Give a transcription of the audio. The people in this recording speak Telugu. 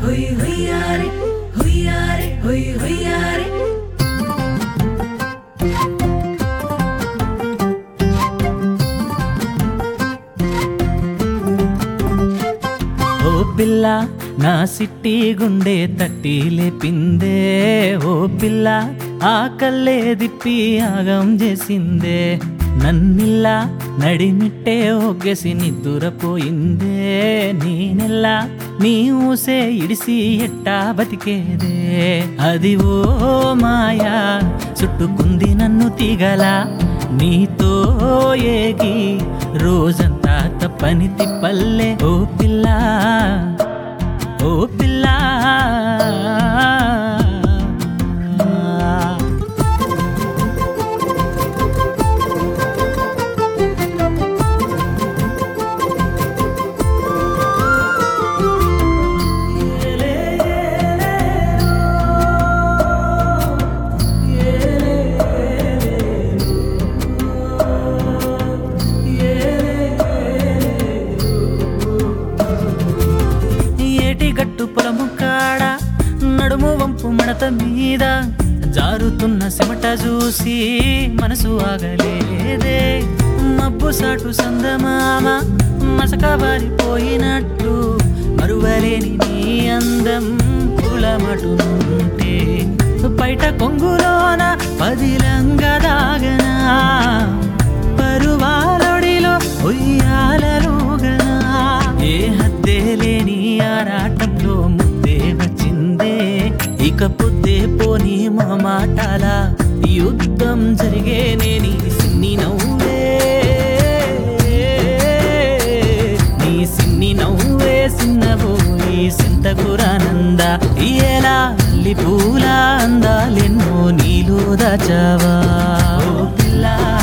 హుయ్ హుయ్యారే హుయ్యారే హుయ్ హుయ్యారే ఓ పిల్ల నా సిట్టి గుండె తట్టి లేపిందే ఓ పిల్ల ఆ కల్లే దిప్పి ఆగం చేసిందే నన్నిల్లా నడిమిట్టే ఒగ్గేసి నిద్దురపోయిందే నేనెల్లా నీ ఊసే ఇడిసి ఎట్టా బతికేదే అది ఓ మాయా చుట్టుకుంది నన్ను తీగల నీతో ఏగి రోజంతా తప్పని తిప్పల్లే ఓ పిల్ల ఓ పిల్ల ఏటి గట్టు పొలము కాడ నడుము వంపు మడత మీద జారుతున్న సిమట చూసి మనసు ఆగలేదే మబ్బు సాటు సందమామ మసక బారిపోయినట్టు మరువలేని నీ అందం కులమటునుంటే బయట కొంగులోన పదిలంగా దాగనా పరువాలొడిలో ఉయ్యాలలుగనా ఏ హద్దే లేని ఆరాటంలో ముద్దే వచ్చిందే ఇకపోతే పోని మా మాటల యుద్ధం జరిగే నేని సిన్ని నవ్వే నీ సిన్ని నవ్వే సిన్నబోయి సింతకురానంద ఎలా అల్లి పూల అందాలెన్నో నీలో దాచావా ఓ పిల్ల